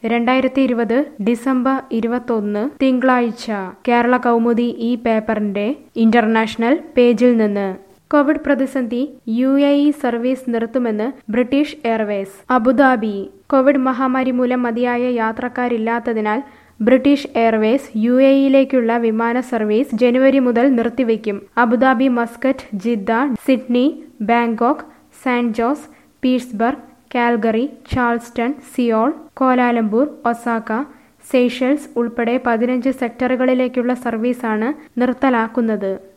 രണ്ടായിരത്തി ഇരുപത് ഡിസംബർ ഇരുപത്തൊന്ന് തിങ്കളാഴ്ച കേരള കൗമുദി ഈ പേപ്പറിന്റെ ഇന്റർനാഷണൽ പേജിൽ നിന്ന് കോവിഡ് പ്രതിസന്ധി യു എ ഇ സർവീസ് നിർത്തുമെന്ന് ബ്രിട്ടീഷ് എയർവേസ് അബുദാബി കോവിഡ് മഹാമാരി മൂലം മതിയായ യാത്രക്കാരില്ലാത്തതിനാൽ ബ്രിട്ടീഷ് എയർവേസ് യു എ ഇയിലേക്കുള്ള വിമാന സർവീസ് ജനുവരി മുതൽ നിർത്തിവെക്കും Abu Dhabi Muscat Jeddah Sydney Bangkok San Jose Pittsburgh Calgary Charleston Seoul Kuala Lumpur Osaka Seychelles ഉൾപ്പെടെ പതിനഞ്ച് സെക്ടറുകളിലേക്കുള്ള സർവീസാണ് നിർത്തലാക്കുന്നത്